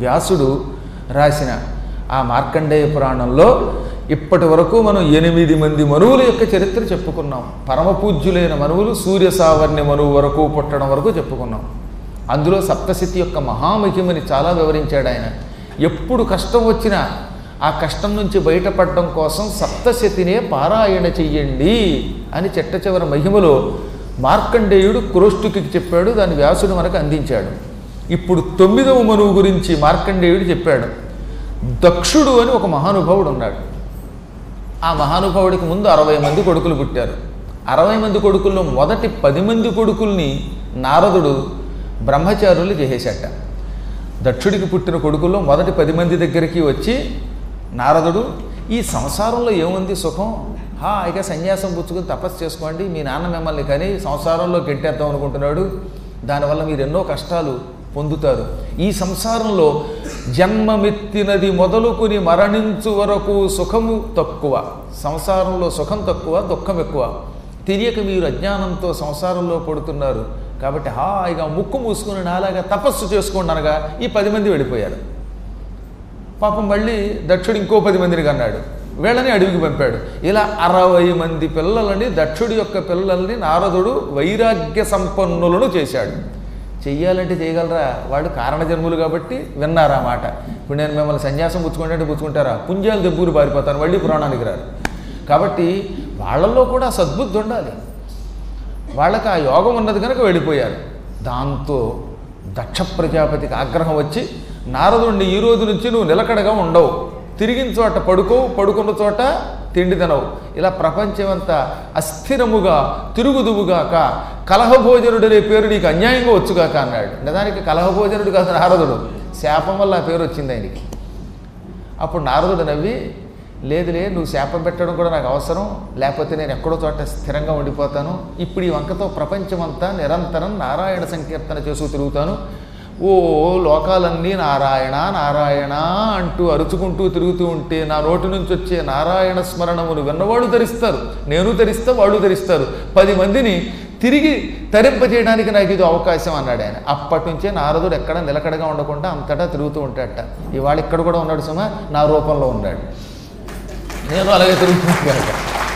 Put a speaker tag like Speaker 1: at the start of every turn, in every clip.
Speaker 1: వ్యాసుడు రాసిన ఆ మార్కండేయ పురాణంలో ఇప్పటి వరకు మనం ఎనిమిది మంది మనువుల యొక్క చరిత్ర చెప్పుకున్నాం పరమ పూజ్యులైన మనువులు సూర్య సావర్ణ్య మనువు వరకు పుట్టడం వరకు చెప్పుకున్నాం అందులో సప్తశతి యొక్క మహామహిమని చాలా వివరించాడు ఆయన ఎప్పుడు కష్టం వచ్చినా ఆ కష్టం నుంచి బయటపడడం కోసం సప్తశతినే పారాయణ చెయ్యండి అని చెట్ట చివరి మహిమలో మార్కండేయుడు క్రోష్టుకి చెప్పాడు దాని వ్యాసుడు మనకు అందించాడు ఇప్పుడు తొమ్మిదవ మనువు గురించి మార్కండేయుడు చెప్పాడు దక్షుడు అని ఒక మహానుభావుడు ఉన్నాడు ఆ మహానుభావుడికి ముందు అరవై మంది కొడుకులు పుట్టారు అరవై మంది కొడుకుల్లో మొదటి పది మంది కొడుకుల్ని నారదుడు బ్రహ్మచారులు చేసేశాట దక్షుడికి పుట్టిన కొడుకుల్లో మొదటి పది మంది దగ్గరికి వచ్చి నారదుడు ఈ సంసారంలో ఏముంది సుఖం హాయిగా సన్యాసం పుచ్చుకుని తపస్సు చేసుకోండి మీ నాన్న మిమ్మల్ని కానీ సంసారంలో గెంటేద్దాం అనుకుంటున్నాడు దానివల్ల మీరు ఎన్నో కష్టాలు పొందుతారు ఈ సంసారంలో జన్మమెత్తినది మొదలుకుని మరణించు వరకు సుఖము తక్కువ సంసారంలో సుఖం తక్కువ దుఃఖం ఎక్కువ తెలియక మీరు అజ్ఞానంతో సంసారంలో పడుతున్నారు కాబట్టి హాయిగా ముక్కు మూసుకుని నాలాగా తపస్సు చేసుకోండి అనగా ఈ పది మంది వెళ్ళిపోయారు పాపం మళ్ళీ దక్షుడు ఇంకో పది మందిని కన్నాడు వీళ్ళని అడవికి పంపాడు ఇలా అరవై మంది పిల్లలని దక్షుడి యొక్క పిల్లల్ని నారదుడు వైరాగ్య సంపన్నులను చేశాడు చెయ్యాలంటే చేయగలరా వాడు కారణ జన్ములు కాబట్టి విన్నారా మాట ఇప్పుడు నేను మిమ్మల్ని సన్యాసం పుచ్చుకుంటే పుచ్చుకుంటారా పుంజాలు దెబ్బూరు పారిపోతాను మళ్ళీ పురాణానికి రారు కాబట్టి వాళ్ళల్లో కూడా సద్బుద్ధి ఉండాలి వాళ్ళకి ఆ యోగం ఉన్నది కనుక వెళ్ళిపోయారు దాంతో దక్ష ప్రజాపతికి ఆగ్రహం వచ్చి నారదుణ్ణి ఈ రోజు నుంచి నువ్వు నిలకడగా ఉండవు తిరిగిన చోట పడుకో పడుకున్న చోట తిండి తినవు ఇలా ప్రపంచమంతా అస్థిరముగా తిరుగుదువుగాక కలహభోజనుడనే పేరు నీకు అన్యాయంగా వచ్చుగాక అన్నాడు నిజానికి కలహభోజనుడు కాదు నారదుడు శాపం వల్ల ఆ పేరు వచ్చింది ఆయనకి అప్పుడు నారదుడు నవ్వి లేదులే నువ్వు శాపం పెట్టడం కూడా నాకు అవసరం లేకపోతే నేను ఎక్కడో చోట స్థిరంగా ఉండిపోతాను ఇప్పుడు ఈ వంకతో ప్రపంచమంతా నిరంతరం నారాయణ సంకీర్తన చేస్తూ తిరుగుతాను ఓ లోకాలన్నీ నారాయణ నారాయణ అంటూ అరుచుకుంటూ తిరుగుతూ ఉంటే నా నోటి నుంచి వచ్చే నారాయణ స్మరణమును విన్నవాళ్ళు ధరిస్తారు నేను ధరిస్తా వాళ్ళు ధరిస్తారు పది మందిని తిరిగి తరింపజేయడానికి నాకు ఇది అవకాశం అన్నాడు ఆయన అప్పటి నుంచే నారదుడు ఎక్కడ నిలకడగా ఉండకుండా అంతటా తిరుగుతూ ఉంటాడట ఇవాళ ఇక్కడ కూడా ఉన్నాడు సుమా నా రూపంలో ఉన్నాడు నేను అలాగే తిరుగుతున్నాను కనుక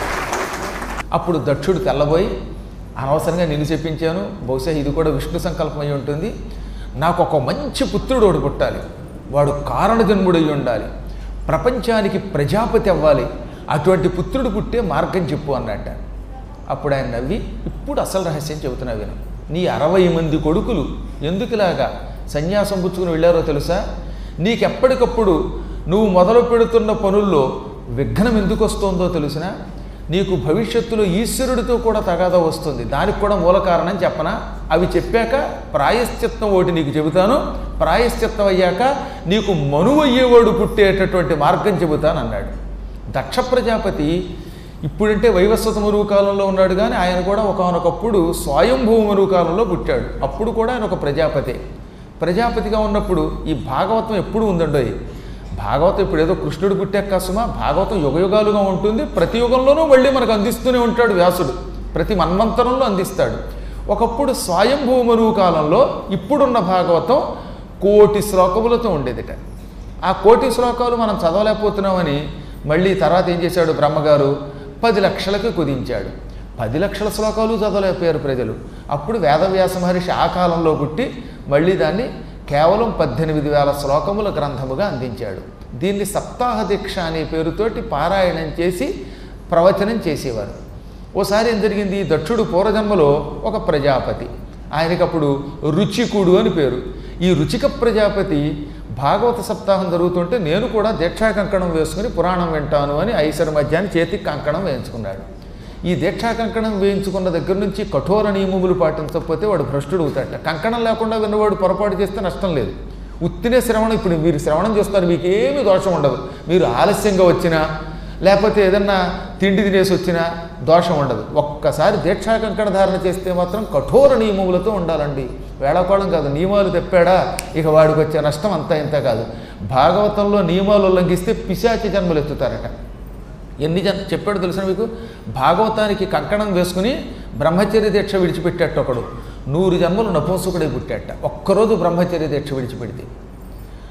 Speaker 1: అప్పుడు దక్షుడు తెల్లబోయి అనవసరంగా నిన్ను చెప్పించాను బహుశా ఇది కూడా విష్ణు సంకల్పం అయి ఉంటుంది నాకు ఒక మంచి పుత్రుడు ఒకడు పుట్టాలి వాడు కారణజన్ముడై ఉండాలి ప్రపంచానికి ప్రజాపతి అవ్వాలి అటువంటి పుత్రుడు పుట్టే మార్గం చెప్పు అన్నట్ట అప్పుడు ఆయన నవ్వి ఇప్పుడు అసలు రహస్యం చెబుతున్నా విను నీ అరవై మంది కొడుకులు ఎందుకులాగా సన్యాసం పుచ్చుకుని వెళ్ళారో తెలుసా నీకెప్పటికప్పుడు నువ్వు మొదలు పెడుతున్న పనుల్లో విఘ్నం ఎందుకు వస్తుందో తెలిసినా నీకు భవిష్యత్తులో ఈశ్వరుడితో కూడా తగాదా వస్తుంది దానికి కూడా మూల కారణం చెప్పనా అవి చెప్పాక ప్రాయశ్చిత్తం ఒకటి నీకు చెబుతాను ప్రాయశ్చిత్తం అయ్యాక నీకు మనువు అయ్యేవాడు పుట్టేటటువంటి మార్గం చెబుతాను అన్నాడు దక్ష ప్రజాపతి ఇప్పుడంటే వైవస్వత మరువు కాలంలో ఉన్నాడు కానీ ఆయన కూడా ఒకనొకప్పుడు స్వయంభూ మరువు కాలంలో పుట్టాడు అప్పుడు కూడా ఆయన ఒక ప్రజాపతి ప్రజాపతిగా ఉన్నప్పుడు ఈ భాగవతం ఎప్పుడు ఉందండోయ్ భాగవతం ఇప్పుడు ఏదో కృష్ణుడు పుట్టాక కాసుమా భాగవతం యుగయుగాలుగా ఉంటుంది ప్రతి యుగంలోనూ మళ్ళీ మనకు అందిస్తూనే ఉంటాడు వ్యాసుడు ప్రతి మన్వంతరంలో అందిస్తాడు ఒకప్పుడు స్వయంభూ మరువు కాలంలో ఇప్పుడున్న భాగవతం కోటి శ్లోకములతో ఉండేదిట ఆ కోటి శ్లోకాలు మనం చదవలేకపోతున్నామని మళ్ళీ తర్వాత ఏం చేశాడు బ్రహ్మగారు పది లక్షలకు కుదించాడు పది లక్షల శ్లోకాలు చదవలేకపోయారు ప్రజలు అప్పుడు వేదవ్యాస మహర్షి ఆ కాలంలో పుట్టి మళ్ళీ దాన్ని కేవలం పద్దెనిమిది వేల శ్లోకముల గ్రంథముగా అందించాడు దీన్ని సప్తాహ దీక్ష అనే పేరుతోటి పారాయణం చేసి ప్రవచనం చేసేవారు ఓసారి ఏం జరిగింది ఈ దక్షుడు పూర్వజన్మలో ఒక ప్రజాపతి ఆయనకి అప్పుడు రుచికుడు అని పేరు ఈ రుచిక ప్రజాపతి భాగవత సప్తాహం జరుగుతుంటే నేను కూడా దీక్షా కంకణం వేసుకుని పురాణం వింటాను అని ఐసరి మధ్యాన్ని చేతికి కంకణం వేయించుకున్నాడు ఈ దీక్షా కంకణం వేయించుకున్న దగ్గర నుంచి కఠోర నియమములు పాటించకపోతే వాడు భ్రష్టుడు అవుతాడట కంకణం లేకుండా విన్నవాడు పొరపాటు చేస్తే నష్టం లేదు ఉత్తినే శ్రవణం ఇప్పుడు మీరు శ్రవణం చేస్తారు మీకు ఏమీ దోషం ఉండదు మీరు ఆలస్యంగా వచ్చినా లేకపోతే ఏదన్నా తిండి తినేసి వచ్చినా దోషం ఉండదు ఒక్కసారి దీక్షా కంకణ ధారణ చేస్తే మాత్రం కఠోర నియమములతో ఉండాలండి వేళాకోళం కాదు నియమాలు తెప్పాడా ఇక వాడికి వచ్చే నష్టం అంతా ఇంత కాదు భాగవతంలో నియమాలు ఉల్లంఘిస్తే పిశాచి జన్మలు ఎత్తుతారట ఎన్ని జన్ చెప్పాడు తెలుసిన మీకు భాగవతానికి కంకణం వేసుకుని బ్రహ్మచర్య దీక్ష విడిచిపెట్టాట ఒకడు నూరు జన్మలు నపుంసకుడే పుట్టాట ఒక్కరోజు బ్రహ్మచర్య దీక్ష విడిచిపెడితే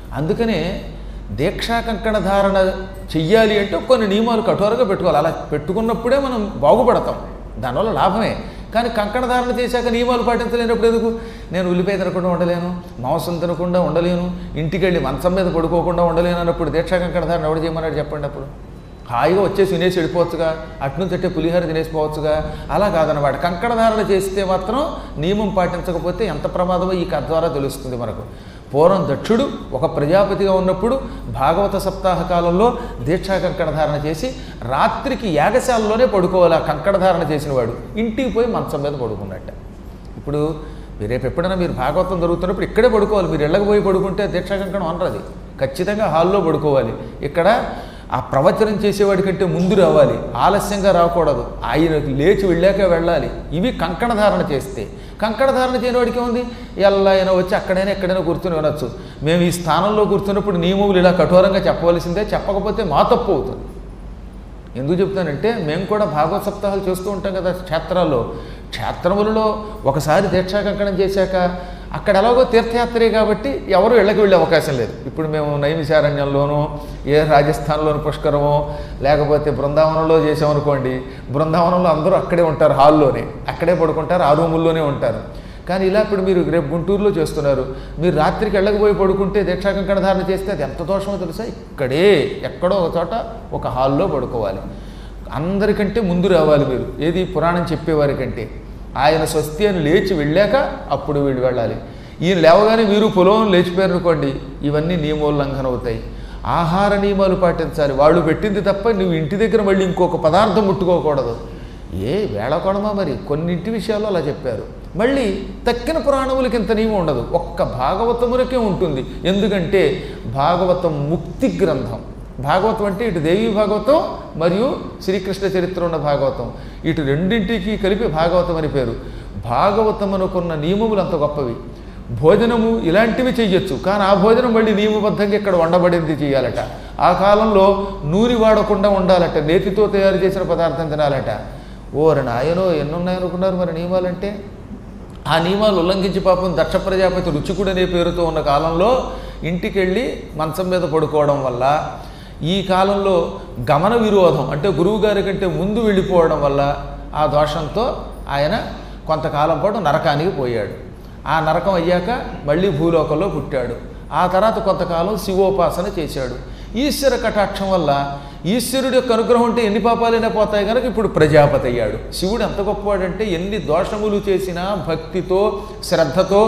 Speaker 1: అందుకనే దీక్షా కంకణ ధారణ చెయ్యాలి అంటే కొన్ని నియమాలు కఠోరంగా పెట్టుకోవాలి అలా పెట్టుకున్నప్పుడే మనం బాగుపడతాం దానివల్ల లాభమే కానీ కంకణ ధారణ చేశాక నియమాలు పాటించలేనప్పుడు ఎందుకు నేను ఉల్లిపాయ తినకుండా ఉండలేను మాంసం తినకుండా ఉండలేను ఇంటికి వెళ్ళి మంచం మీద పడుకోకుండా ఉండలేను అన్నప్పుడు దీక్షా కంకణ ధారణ ఎవడు చేయమన్నాడు చెప్పండి అప్పుడు హాయిగా వచ్చేసి వినేసి వెళ్ళిపోవచ్చుగా అట్నుంచి అట్టే పులిహోర తినేసిపోవచ్చుగా అలా కాదనమాట కంకణ ధారణ చేస్తే మాత్రం నియమం పాటించకపోతే ఎంత ప్రమాదమో ఈ కథ ద్వారా తెలుస్తుంది మనకు పూర్వం దక్షుడు ఒక ప్రజాపతిగా ఉన్నప్పుడు భాగవత సప్తాహ కాలంలో దీక్షా కంకణ ధారణ చేసి రాత్రికి యాగశాలలోనే పడుకోవాలి ఆ కంకణ ధారణ చేసిన వాడు ఇంటికి పోయి మంచం మీద పడుకున్నట్ట ఇప్పుడు మీరు రేపు ఎప్పుడైనా మీరు భాగవతం జరుగుతున్నప్పుడు ఇక్కడే పడుకోవాలి మీరు ఇళ్ళకి పోయి పడుకుంటే దీక్షా కంకణం అనరది ఖచ్చితంగా హాల్లో పడుకోవాలి ఇక్కడ ఆ ప్రవచనం చేసేవాడి కంటే ముందు రావాలి ఆలస్యంగా రాకూడదు ఆయనకు లేచి వెళ్ళాక వెళ్ళాలి ఇవి కంకణ ధారణ చేస్తే కంకణ ధారణ చేయని వాడికి ఉంది ఎలా అయినా వచ్చి అక్కడైనా ఎక్కడైనా కూర్చుని వినొచ్చు మేము ఈ స్థానంలో కూర్చున్నప్పుడు నియమములు ఇలా కఠోరంగా చెప్పవలసిందే చెప్పకపోతే మా తప్పు అవుతుంది ఎందుకు చెప్తానంటే మేము కూడా భాగవత సప్తాహాలు చేస్తూ ఉంటాం కదా క్షేత్రాల్లో క్షేత్రములలో ఒకసారి దీక్షా కంకణం చేశాక అక్కడ ఎలాగో తీర్థయాత్రే కాబట్టి ఎవరు ఇళ్ళకి వెళ్ళే అవకాశం లేదు ఇప్పుడు మేము నైమిషారణ్యంలోనూ ఏ రాజస్థాన్లోని పుష్కరమో లేకపోతే బృందావనంలో చేసామనుకోండి బృందావనంలో అందరూ అక్కడే ఉంటారు హాల్లోనే అక్కడే పడుకుంటారు ఆ రూముల్లోనే ఉంటారు కానీ ఇలా ఇప్పుడు మీరు రేపు గుంటూరులో చేస్తున్నారు మీరు రాత్రికి వెళ్ళకపోయి పడుకుంటే దీక్షా కంకణ ధారణ చేస్తే అది ఎంత దోషమో తెలుసా ఇక్కడే ఎక్కడో ఒక చోట ఒక హాల్లో పడుకోవాలి అందరికంటే ముందు రావాలి మీరు ఏది పురాణం చెప్పేవారి కంటే ఆయన స్వస్తి అని లేచి వెళ్ళాక అప్పుడు వీళ్ళు వెళ్ళాలి ఈయన లేవగానే మీరు పొలం లేచిపోయారు అనుకోండి ఇవన్నీ నియమోల్లంఘన అవుతాయి ఆహార నియమాలు పాటించాలి వాళ్ళు పెట్టింది తప్ప నువ్వు ఇంటి దగ్గర మళ్ళీ ఇంకొక పదార్థం ముట్టుకోకూడదు ఏ వేళకొడమా మరి కొన్నింటి విషయాల్లో అలా చెప్పారు మళ్ళీ తక్కిన పురాణములకి ఇంత నియమం ఉండదు ఒక్క భాగవతములకే ఉంటుంది ఎందుకంటే భాగవతం ముక్తి గ్రంథం భాగవతం అంటే ఇటు దేవీ భాగవతం మరియు శ్రీకృష్ణ చరిత్ర ఉన్న భాగవతం ఇటు రెండింటికి కలిపి భాగవతం అని పేరు భాగవతం అనుకున్న నియమములు అంత గొప్పవి భోజనము ఇలాంటివి చెయ్యొచ్చు కానీ ఆ భోజనం మళ్ళీ నియమబద్ధంగా ఇక్కడ వండబడింది చేయాలట ఆ కాలంలో నూనె వాడకుండా ఉండాలట నేతితో తయారు చేసిన పదార్థం తినాలట ఓరి నాయనో ఎన్నున్నాయనుకున్నారు మరి నియమాలంటే ఆ నియమాలు ఉల్లంఘించి పాపం దక్ష ప్రజాపతి రుచికుడు అనే పేరుతో ఉన్న కాలంలో ఇంటికి వెళ్ళి మంచం మీద పడుకోవడం వల్ల ఈ కాలంలో గమన విరోధం అంటే గురువు గారి కంటే ముందు వెళ్ళిపోవడం వల్ల ఆ దోషంతో ఆయన కొంతకాలం పాటు నరకానికి పోయాడు ఆ నరకం అయ్యాక మళ్ళీ భూలోకంలో పుట్టాడు ఆ తర్వాత కొంతకాలం శివోపాసన చేశాడు ఈశ్వర కటాక్షం వల్ల ఈశ్వరుడి యొక్క అనుగ్రహం ఉంటే ఎన్ని పాపాలైనా పోతాయి కనుక ఇప్పుడు ప్రజాపతి అయ్యాడు శివుడు ఎంత గొప్పవాడంటే ఎన్ని దోషములు చేసినా భక్తితో శ్రద్ధతో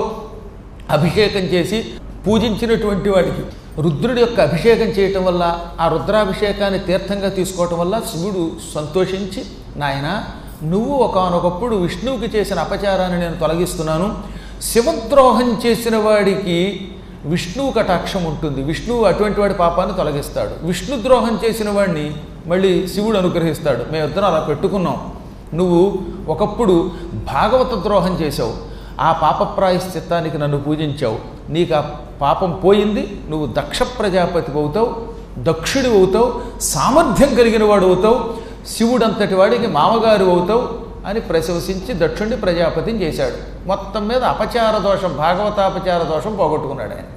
Speaker 1: అభిషేకం చేసి పూజించినటువంటి వాడికి రుద్రుడి యొక్క అభిషేకం చేయటం వల్ల ఆ రుద్రాభిషేకాన్ని తీర్థంగా తీసుకోవటం వల్ల శివుడు సంతోషించి నాయన నువ్వు ఒకనొకప్పుడు విష్ణువుకి చేసిన అపచారాన్ని నేను తొలగిస్తున్నాను శివద్రోహం చేసిన వాడికి విష్ణువు కటాక్షం ఉంటుంది విష్ణువు అటువంటి వాడి పాపాన్ని తొలగిస్తాడు విష్ణు ద్రోహం చేసిన వాడిని మళ్ళీ శివుడు అనుగ్రహిస్తాడు మేమిద్దరం అలా పెట్టుకున్నాం నువ్వు ఒకప్పుడు భాగవత ద్రోహం చేశావు ఆ పాప ప్రాయశ్చిత్తానికి నన్ను పూజించావు నీకు ఆ పాపం పోయింది నువ్వు దక్ష ప్రజాపతి అవుతావు దక్షుడి అవుతావు సామర్థ్యం కలిగిన వాడు అవుతావు శివుడంతటి వాడికి మామగారు అవుతావు అని ప్రశంసించి దక్షుణ్ణి ప్రజాపతిని చేశాడు మొత్తం మీద అపచార దోషం భాగవతాపచార దోషం పోగొట్టుకున్నాడు ఆయన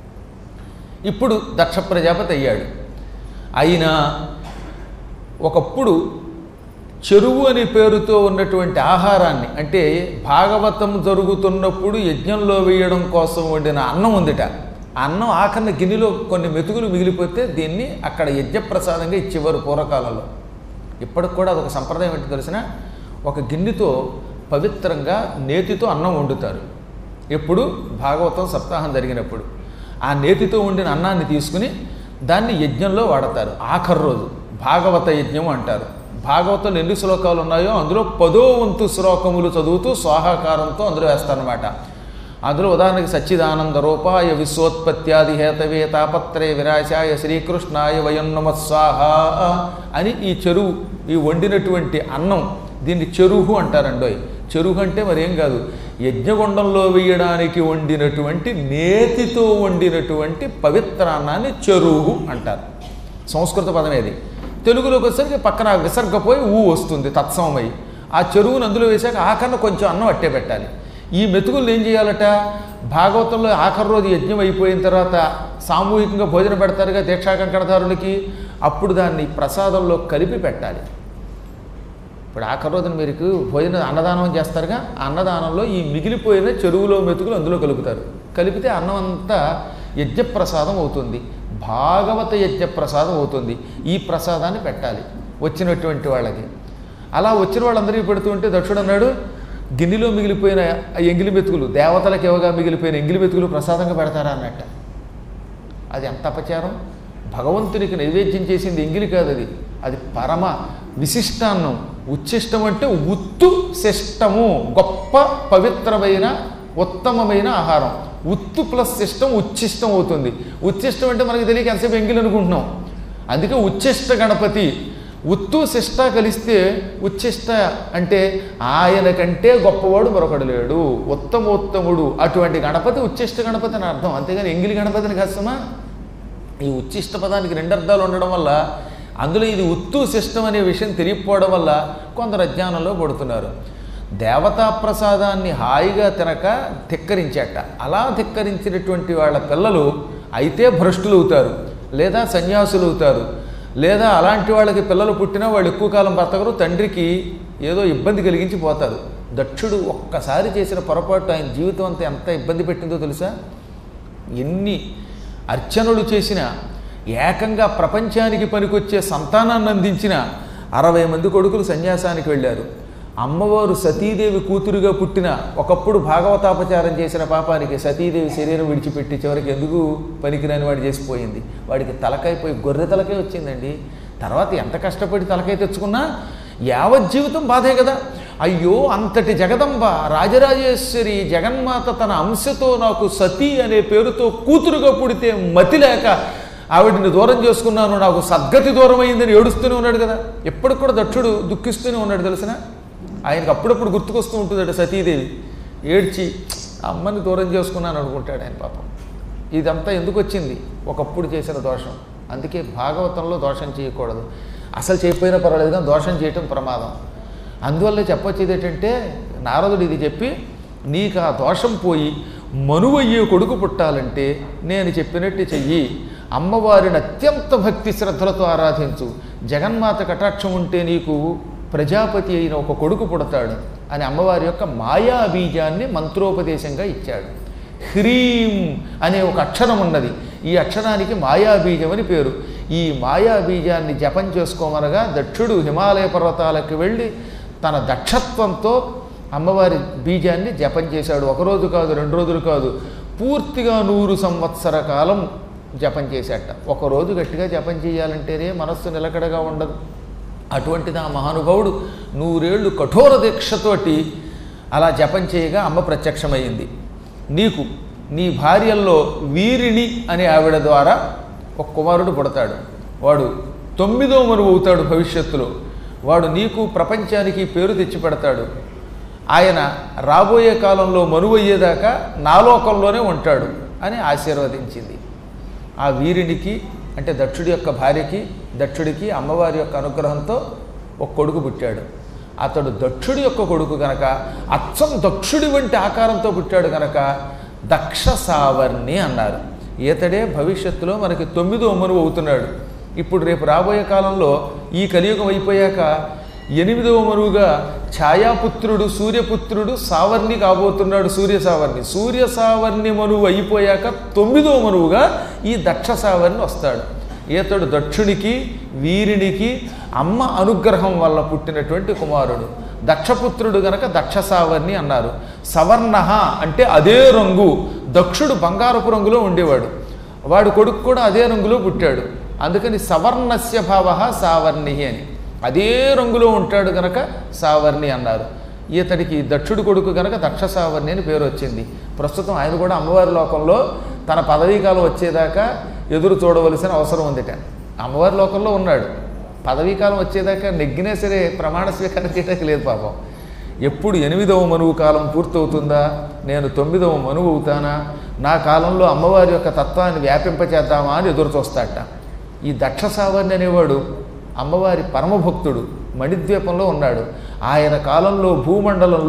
Speaker 1: ఇప్పుడు దక్ష ప్రజాపతి అయ్యాడు అయినా ఒకప్పుడు చెరువు అనే పేరుతో ఉన్నటువంటి ఆహారాన్ని అంటే భాగవతం జరుగుతున్నప్పుడు యజ్ఞంలో వేయడం కోసం వండిన అన్నం ఉందిట ఆ అన్నం ఆఖరిన గిన్నెలో కొన్ని మెతుకులు మిగిలిపోతే దీన్ని అక్కడ యజ్ఞప్రసాదంగా ఇచ్చేవారు పూర్వకాలంలో ఇప్పటికి కూడా అదొక సంప్రదాయం ఏంటి తెలిసిన ఒక గిన్నెతో పవిత్రంగా నేతితో అన్నం వండుతారు ఎప్పుడు భాగవతం సప్తాహం జరిగినప్పుడు ఆ నేతితో వండిన అన్నాన్ని తీసుకుని దాన్ని యజ్ఞంలో వాడతారు ఆఖరి రోజు భాగవత యజ్ఞం అంటారు భాగవతంలో ఎన్ని శ్లోకాలు ఉన్నాయో అందులో పదో వంతు శ్లోకములు చదువుతూ స్వాహాకారంతో అందులో వేస్తారనమాట అందులో ఉదాహరణకి సచ్చిదానంద రూపాయ విశ్వోత్పత్యాది హేతవే తాపత్రే విరాశాయ శ్రీకృష్ణాయ వయం నమ స్వాహ అని ఈ చెరువు ఈ వండినటువంటి అన్నం దీన్ని చెరువు అంటారండోయ్ చెరువు అంటే మరేం కాదు యజ్ఞగుండంలో వేయడానికి వండినటువంటి నేతితో వండినటువంటి పవిత్రాన్నాన్ని చెరువు అంటారు సంస్కృత పదమేది తెలుగులోకి వచ్చేసరికి పక్కన విసర్గపోయి ఊ వస్తుంది తత్సమమై ఆ చెరువును అందులో వేసాక ఆకరణ కొంచెం అన్నం అట్టే పెట్టాలి ఈ మెతుకులు ఏం చేయాలట భాగవతంలో ఆఖరి రోజు యజ్ఞం అయిపోయిన తర్వాత సామూహికంగా భోజనం పెడతారుగా దీక్షాకంకణదారునికి అప్పుడు దాన్ని ప్రసాదంలో కలిపి పెట్టాలి ఇప్పుడు ఆఖరి రోజున మీకు భోజన అన్నదానం చేస్తారుగా ఆ అన్నదానంలో ఈ మిగిలిపోయిన చెరువులో మెతుకులు అందులో కలుపుతారు కలిపితే అన్నం అంతా యజ్ఞప్రసాదం అవుతుంది భాగవత యజ్ఞప్రసాదం అవుతుంది ఈ ప్రసాదాన్ని పెట్టాలి వచ్చినటువంటి వాళ్ళకి అలా వచ్చిన వాళ్ళందరికీ పెడుతూ ఉంటే దక్షుడు అన్నాడు గిన్నెలో మిగిలిపోయిన ఆ ఎంగిలి మెతుకులు దేవతలకు ఇవ్వగా మిగిలిపోయిన ఎంగిలి మెతుకులు ప్రసాదంగా పెడతారా అన్నట్ట అది ఎంత అపచారం భగవంతునికి నైవేద్యం చేసింది ఎంగిలి కాదు అది అది పరమ విశిష్టాన్నం ఉచ్ఛిష్టం అంటే ఉత్తు శిష్టము గొప్ప పవిత్రమైన ఉత్తమమైన ఆహారం ఉత్తు ప్లస్ శిష్టం ఉచ్ఛిష్టం అవుతుంది ఉచ్ఛిష్టం అంటే మనకి తెలియక ఎంతసేపు ఎంగిలి అనుకుంటున్నాం అందుకే ఉచ్ఛిష్ట గణపతి ఉత్తు శిష్ట కలిస్తే ఉచ్ఛిష్ట అంటే ఆయన కంటే గొప్పవాడు మరొకడు లేడు ఉత్తమోత్తముడు అటువంటి గణపతి ఉచ్ఛిష్ట గణపతి అని అర్థం అంతేగాని ఎంగిలి గణపతిని కష్టమా ఈ ఉచ్ఛిష్ట పదానికి రెండు అర్థాలు ఉండడం వల్ల అందులో ఇది ఉత్తు శిష్టం అనే విషయం తెలియకపోవడం వల్ల కొందరు అజ్ఞానంలో పడుతున్నారు దేవతా ప్రసాదాన్ని హాయిగా తినక ధిక్కరించేట అలా ధిక్కరించినటువంటి వాళ్ళ పిల్లలు అయితే భ్రష్టులు అవుతారు లేదా సన్యాసులు అవుతారు లేదా అలాంటి వాళ్ళకి పిల్లలు పుట్టినా వాళ్ళు ఎక్కువ కాలం బ్రతకరు తండ్రికి ఏదో ఇబ్బంది కలిగించి పోతారు దక్షుడు ఒక్కసారి చేసిన పొరపాటు ఆయన జీవితం అంతా ఎంత ఇబ్బంది పెట్టిందో తెలుసా ఎన్ని అర్చనలు చేసిన ఏకంగా ప్రపంచానికి పనికొచ్చే సంతానాన్ని అందించిన అరవై మంది కొడుకులు సన్యాసానికి వెళ్ళారు అమ్మవారు సతీదేవి కూతురుగా పుట్టిన ఒకప్పుడు భాగవతాపచారం చేసిన పాపానికి సతీదేవి శరీరం విడిచిపెట్టి చివరికి ఎందుకు పనికిరాని వాడు చేసిపోయింది వాడికి తలకైపోయి గొర్రె తలకై వచ్చిందండి తర్వాత ఎంత కష్టపడి తలకై తెచ్చుకున్నా యావత్ జీవితం బాధే కదా అయ్యో అంతటి జగదంబ రాజరాజేశ్వరి జగన్మాత తన అంశతో నాకు సతీ అనే పేరుతో కూతురుగా పుడితే మతి లేక ఆవిడ్ని దూరం చేసుకున్నాను నాకు సద్గతి దూరం అయిందని ఏడుస్తూనే ఉన్నాడు కదా ఎప్పటికి కూడా దక్షుడు దుఃఖిస్తూనే ఉన్నాడు తెలిసిన ఆయనకు అప్పుడప్పుడు గుర్తుకొస్తూ ఉంటుందట సతీదేవి ఏడ్చి అమ్మని దూరం చేసుకున్నాను అనుకుంటాడు ఆయన పాపం ఇదంతా ఎందుకు వచ్చింది ఒకప్పుడు చేసిన దోషం అందుకే భాగవతంలో దోషం చేయకూడదు అసలు చేయకపోయినా పర్వాలేదు కానీ దోషం చేయటం ప్రమాదం అందువల్ల చెప్పొచ్చేది ఏంటంటే నారదుడు ఇది చెప్పి నీకు ఆ దోషం పోయి మనువయ్యే కొడుకు పుట్టాలంటే నేను చెప్పినట్టు చెయ్యి అమ్మవారిని అత్యంత భక్తి శ్రద్ధలతో ఆరాధించు జగన్మాత కటాక్షం ఉంటే నీకు ప్రజాపతి అయిన ఒక కొడుకు పుడతాడు అని అమ్మవారి యొక్క మాయా బీజాన్ని మంత్రోపదేశంగా ఇచ్చాడు హ్రీం అనే ఒక అక్షరం ఉన్నది ఈ అక్షరానికి మాయాబీజం అని పేరు ఈ మాయాబీజాన్ని జపం చేసుకోమనగా దక్షుడు హిమాలయ పర్వతాలకు వెళ్ళి తన దక్షత్వంతో అమ్మవారి బీజాన్ని జపం చేశాడు ఒకరోజు కాదు రెండు రోజులు కాదు పూర్తిగా నూరు సంవత్సర కాలం జపం చేశాట ఒకరోజు గట్టిగా జపం చేయాలంటేనే మనస్సు నిలకడగా ఉండదు అటువంటిది ఆ మహానుభావుడు నూరేళ్లు కఠోర దీక్షతోటి అలా జపం చేయగా అమ్మ ప్రత్యక్షమైంది నీకు నీ భార్యల్లో వీరిని అనే ఆవిడ ద్వారా ఒక కుమారుడు పుడతాడు వాడు తొమ్మిదో మనువు అవుతాడు భవిష్యత్తులో వాడు నీకు ప్రపంచానికి పేరు తెచ్చి పెడతాడు ఆయన రాబోయే కాలంలో మనువు అయ్యేదాకా నా లోకంలోనే ఉంటాడు అని ఆశీర్వదించింది ఆ వీరినికి అంటే దక్షుడి యొక్క భార్యకి దక్షుడికి అమ్మవారి యొక్క అనుగ్రహంతో ఒక కొడుకు పుట్టాడు అతడు దక్షుడి యొక్క కొడుకు గనక అచ్చం దక్షుడి వంటి ఆకారంతో పుట్టాడు గనక దక్ష సావర్ణి అన్నారు ఈతడే భవిష్యత్తులో మనకి తొమ్మిదో మనువు అవుతున్నాడు ఇప్పుడు రేపు రాబోయే కాలంలో ఈ కలియుగం అయిపోయాక ఎనిమిదవ మరువుగా ఛాయాపుత్రుడు సూర్యపుత్రుడు సావర్ణి కాబోతున్నాడు సూర్య సావర్ణి సూర్య సావర్ణి మనువు అయిపోయాక తొమ్మిదవ మనువుగా ఈ దక్ష సావర్ణి వస్తాడు ఈతడు దక్షునికి వీరినికి అమ్మ అనుగ్రహం వల్ల పుట్టినటువంటి కుమారుడు దక్షపుత్రుడు గనక దక్ష సావర్ణి అన్నారు సవర్ణ అంటే అదే రంగు దక్షుడు బంగారపు రంగులో ఉండేవాడు వాడు కొడుకు కూడా అదే రంగులో పుట్టాడు అందుకని సవర్ణస్య భావ సావర్ణి అని అదే రంగులో ఉంటాడు గనక సావర్ణి అన్నారు ఈతడికి దక్షుడు కొడుకు గనక దక్ష సావర్ణి అని పేరు వచ్చింది ప్రస్తుతం ఆయన కూడా అమ్మవారి లోకంలో తన పదవీకాలం వచ్చేదాకా ఎదురు చూడవలసిన అవసరం ఉందిట అమ్మవారి లోకంలో ఉన్నాడు పదవీకాలం వచ్చేదాకా నెగ్గినా సరే ప్రమాణ స్వీకారం చేయడానికి లేదు పాపం ఎప్పుడు ఎనిమిదవ మనువు కాలం పూర్తవుతుందా నేను తొమ్మిదవ మనువు అవుతానా నా కాలంలో అమ్మవారి యొక్క తత్వాన్ని వ్యాపింపచేద్దామా అని ఎదురు చూస్తాట ఈ దక్ష సావర్ణి అనేవాడు అమ్మవారి పరమభక్తుడు మణిద్వీపంలో ఉన్నాడు ఆయన కాలంలో భూమండలంలో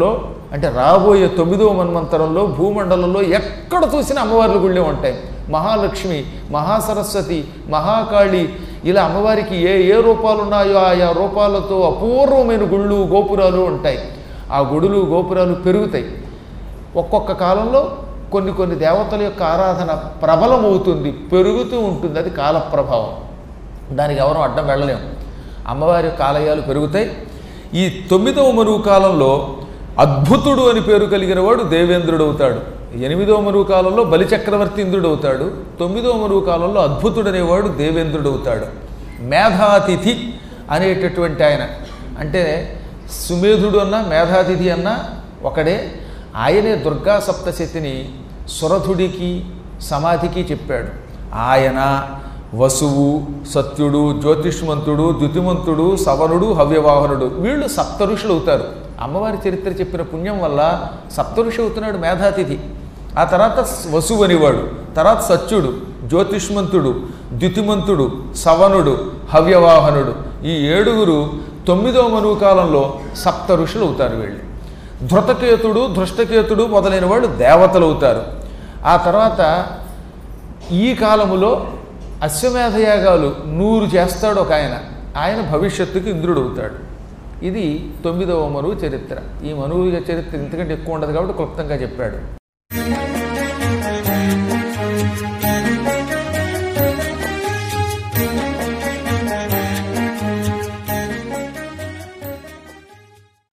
Speaker 1: అంటే రాబోయే తొమ్మిదవ మన్వంతరంలో భూమండలంలో ఎక్కడ చూసినా అమ్మవార్ల గుళ్ళే ఉంటాయి మహాలక్ష్మి మహాసరస్వతి మహాకాళి ఇలా అమ్మవారికి ఏ ఏ రూపాలు ఉన్నాయో ఆయా రూపాలతో అపూర్వమైన గుళ్ళు గోపురాలు ఉంటాయి ఆ గుడులు గోపురాలు పెరుగుతాయి ఒక్కొక్క కాలంలో కొన్ని కొన్ని దేవతల యొక్క ఆరాధన ప్రబలమవుతుంది పెరుగుతూ ఉంటుంది అది కాల ప్రభావం దానికి ఎవరు అడ్డం వెళ్ళలేము అమ్మవారి యొక్క ఆలయాలు పెరుగుతాయి ఈ తొమ్మిదవ మరువు కాలంలో అద్భుతుడు అని పేరు కలిగిన వాడు దేవేంద్రుడు అవుతాడు ఎనిమిదవ మరువు కాలంలో బలిచక్రవర్తి ఇంద్రుడు అవుతాడు తొమ్మిదవ మరువు కాలంలో అద్భుతుడు అనేవాడు దేవేంద్రుడు అవుతాడు మేధాతిథి అనేటటువంటి ఆయన అంటే సుమేధుడు అన్న మేధాతిథి అన్న ఒకడే ఆయనే దుర్గా సప్తశతిని సురథుడికి సమాధికి చెప్పాడు ఆయన వసువు సత్యుడు జ్యోతిష్మంతుడు ద్యుతిమంతుడు సవనుడు హవ్యవాహనుడు వీళ్ళు సప్త ఋషులు అవుతారు అమ్మవారి చరిత్ర చెప్పిన పుణ్యం వల్ల సప్త ఋషి అవుతున్నాడు మేధాతిథి ఆ తర్వాత వసువు అనేవాడు తర్వాత సత్యుడు జ్యోతిష్మంతుడు ద్యుతిమంతుడు సవనుడు హవ్యవాహనుడు ఈ ఏడుగురు తొమ్మిదవ మనువు కాలంలో సప్త ఋషులు అవుతారు వీళ్ళు ధృతకేతుడు ధృష్టకేతుడు మొదలైన వాళ్ళు దేవతలు అవుతారు ఆ తర్వాత ఈ కాలములో అశ్వమేధయాగాలు నూరు చేస్తాడు ఒక ఆయన ఆయన భవిష్యత్తుకి ఇంద్రుడు అవుతాడు ఇది తొమ్మిదవ మనువు చరిత్ర ఈ మనువు చరిత్ర ఇంతకంటే ఎక్కువ ఉండదు కాబట్టి క్లుప్తంగా చెప్పాడు